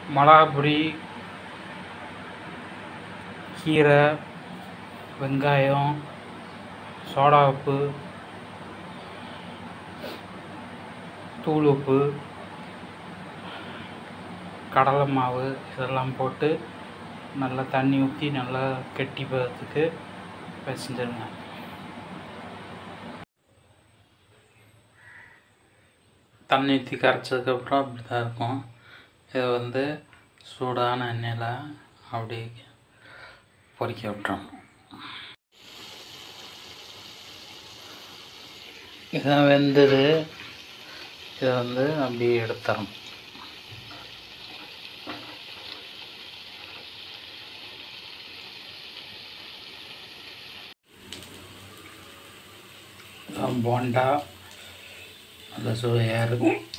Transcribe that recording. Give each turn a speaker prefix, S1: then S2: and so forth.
S1: மிளகாப் பொடி கீரை வெங்காயம் சோடா உப்பு தூள் உப்பு கடலை மாவு இதெல்லாம் போட்டு நல்லா தண்ணி ஊற்றி நல்லா கெட்டி பதத்துக்கு பிசைஞ்சிருங்க தண்ணி ஊற்றி கரைச்சதுக்கப்புறம் அப்படி தான் இருக்கும் இதை வந்து சூடான எண்ணெயில் அப்படி பொரிக்க விட்டுறணும் இதான் வெந்தது இதை வந்து அப்படியே எடுத்துடணும் இதான் போண்டா நல்ல சுவையாக இருக்கும்